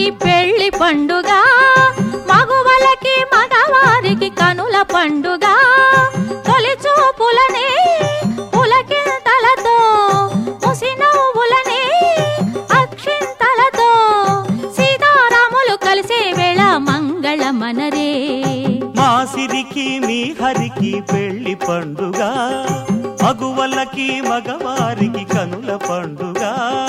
హరికి పెళ్లి పండుగ మగువలకి మగవారికి కనుల పండుగ తొలి చూపులనే పులకింతలతో ముసినవ్వులనే అక్షింతలతో సీతారాములు కలిసే వేళ మంగళ మనరే మా సిరికి మీ హరికి పెళ్లి పండుగ మగువలకి మగవారికి కనుల పండుగ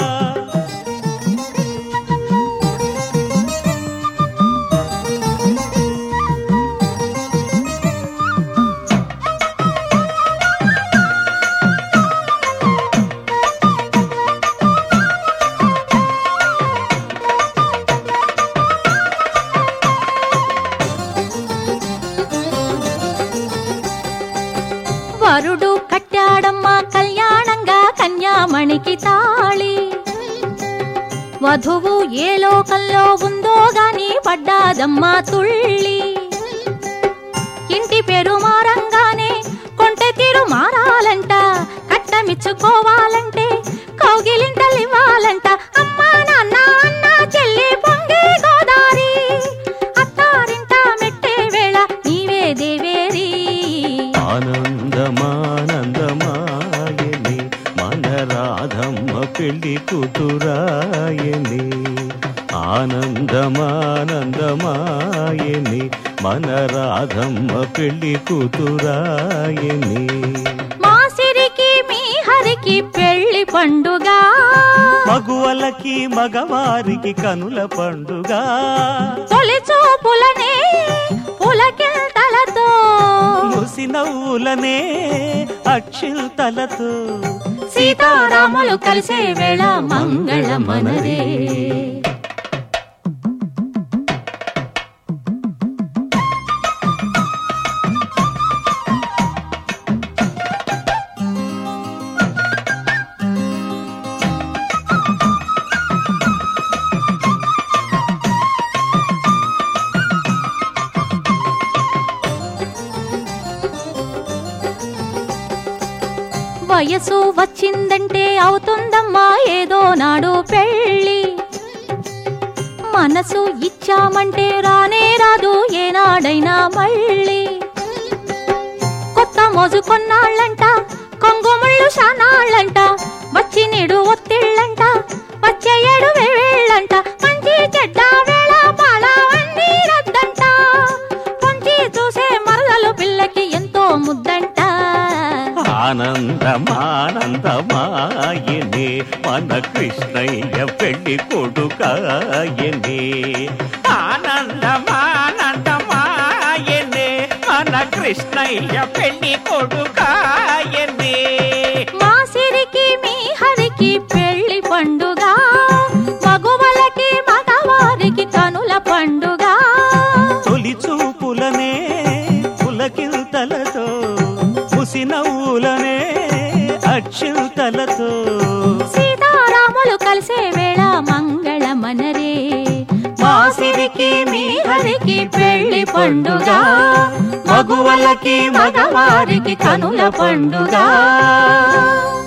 వరుడు కట్టాడమ్మా కళ్యాణంగా కన్యామణికి తాళి వధువు ఏ లోకంలో ఉందో గాని పడ్డాదమ్మా తుళ్ళి ఇంటి పేరు మారంగానే కొంటె తీరు మారాలంట కట్టమిచ్చుకోవాలంటే కౌగిలింటలివ్వాలంట అమ్మా నాన్న అన్న చెల్లి పొంగే గోదారి అత్తారింట మెట్టే వేళ నీవే దేవేరి ఆనందమానందమాయని మన రాధమ్మ పెళ్లి కూతురాయని ఆనందమానందమాయని మన రాధమ్మ పెళ్లి కూతురాయని మా సిరికి మీ హరికి పెళ్లి పండుగ మగువలకి మగవారికి కనుల పండుగ తొలి చూపులనే పులకింతలతో ముసి నవ్వులనే అక్షిల్తలతో సీతారాములు కలిసే వేళ మంగళ మనరే వయసు వచ్చిందంటే అవుతుందమ్మా ఏదో నాడు పెళ్ళి మనసు ఇచ్చామంటే రానే రాదు ఏనాడైనా మళ్ళీ కొత్త మోజు కొన్నాళ్ళంట కొంగుముళ్ళు శానాళ్ళంట వచ్చి నిడు ఒత్తిళ్ళంట వచ్చే ఏడు వేళ్ళంట మంచి చెడ్డ వేళ పాల అన్నీ రద్దంట పొంచి చూసే మరదలు పిల్లకి ఎంతో ముద్దంట ఆనందమానందమాయనే మన కృష్ణయ్య పెళ్లి కొడుకాయనే ఆనందమానందమాయనే మన కృష్ణయ్య పెళ్లి కొడుకాయనే మా సిరికి మీ హరికి పెళ్లి పండుగ మగువలకి మగవారికి కనుల పండుగ తొలి చూపులనే పులకిల్తలతో ముసి నవ్వులనే అక్షిల్తలతో సీతారాములు కలిసే వేళ మంగళ మనరే మా సిరికి మీ హరికి పెళ్లి పండుగ మగువలకి మగవారికి కనుల పండుగ